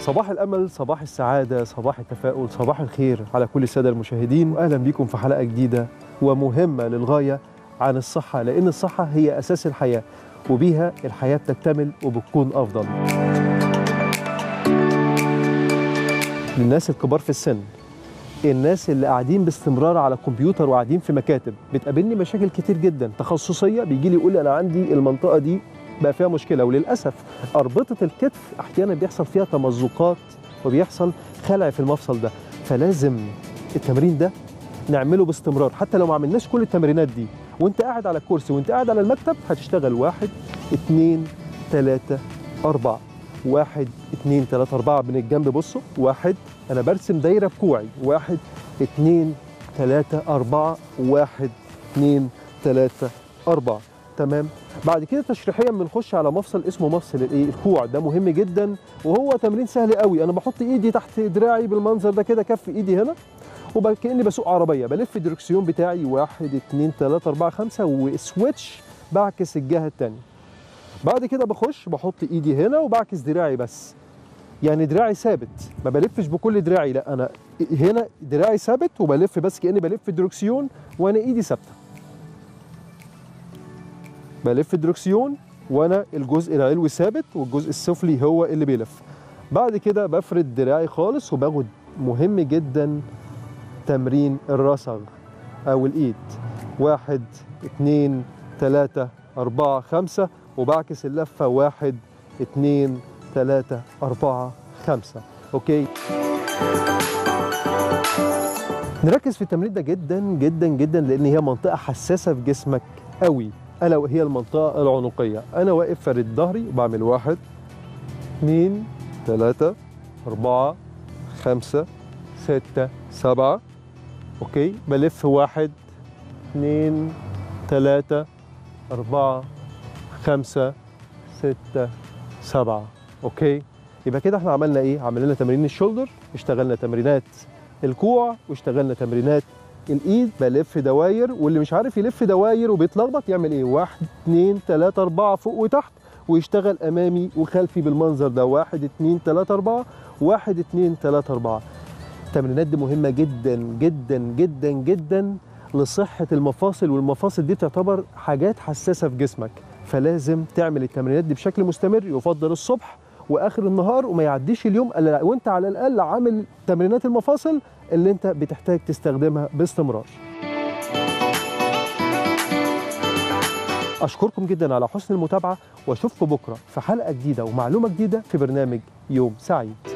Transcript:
صباح الامل صباح السعاده صباح التفاؤل صباح الخير على كل الساده المشاهدين واهلا بكم في حلقه جديده ومهمه للغايه عن الصحه لان الصحه هي اساس الحياه وبيها الحياه بتكتمل وبتكون افضل للناس الكبار في السن الناس اللي قاعدين باستمرار على الكمبيوتر وقاعدين في مكاتب بتقابلني مشاكل كتير جدا تخصصيه بيجي لي يقول لي انا عندي المنطقه دي بقى فيها مشكله وللاسف اربطه الكتف احيانا بيحصل فيها تمزقات وبيحصل خلع في المفصل ده فلازم التمرين ده نعمله باستمرار حتى لو ما عملناش كل التمرينات دي وانت قاعد على الكرسي وانت قاعد على المكتب هتشتغل واحد اتنين تلاته اربعه واحد اتنين تلاته اربعه من الجنب بصوا واحد انا برسم دايره بكوعي واحد اتنين تلاته اربعه واحد اتنين تلاته اربعه تمام بعد كده تشريحيا بنخش على مفصل اسمه مفصل الايه الكوع ده مهم جدا وهو تمرين سهل قوي انا بحط ايدي تحت دراعي بالمنظر ده كده كف ايدي هنا وكاني بسوق عربيه بلف الدركسيون بتاعي واحد اتنين تلاته اربعه خمسه وسويتش بعكس الجهه التانيه بعد كده بخش بحط ايدي هنا وبعكس دراعي بس يعني دراعي ثابت ما بلفش بكل دراعي لا انا هنا دراعي ثابت وبلف بس كاني بلف الدركسيون وانا ايدي ثابته بلف الدركسيون وانا الجزء العلوي ثابت والجزء السفلي هو اللي بيلف بعد كده بفرد دراعي خالص وباخد مهم جدا تمرين الرسغ او الايد واحد اتنين تلاتة اربعة خمسة وبعكس اللفة واحد اتنين تلاتة اربعة خمسة اوكي نركز في التمرين ده جدا جدا جدا لان هي منطقة حساسة في جسمك قوي الا وهي المنطقه العنقيه انا واقف فارد ظهري وبعمل واحد اثنين ثلاثة أربعة خمسة ستة سبعة أوكي بلف واحد اثنين ثلاثة أربعة خمسة ستة سبعة أوكي يبقى كده احنا عملنا ايه؟ عملنا تمارين الشولدر اشتغلنا تمرينات الكوع واشتغلنا تمرينات الايد بلف دواير واللي مش عارف يلف دواير وبيتلخبط يعمل ايه واحد اتنين تلاته اربعه فوق وتحت ويشتغل امامي وخلفي بالمنظر ده واحد اتنين تلاته اربعه واحد اتنين تلاته اربعه التمرينات دي مهمه جدا جدا جدا جدا لصحه المفاصل والمفاصل دي تعتبر حاجات حساسه في جسمك فلازم تعمل التمرينات دي بشكل مستمر يفضل الصبح واخر النهار وما يعديش اليوم الا وانت على الاقل عامل تمرينات المفاصل اللي انت بتحتاج تستخدمها باستمرار اشكركم جدا على حسن المتابعه واشوفكم بكره في حلقه جديده ومعلومه جديده في برنامج يوم سعيد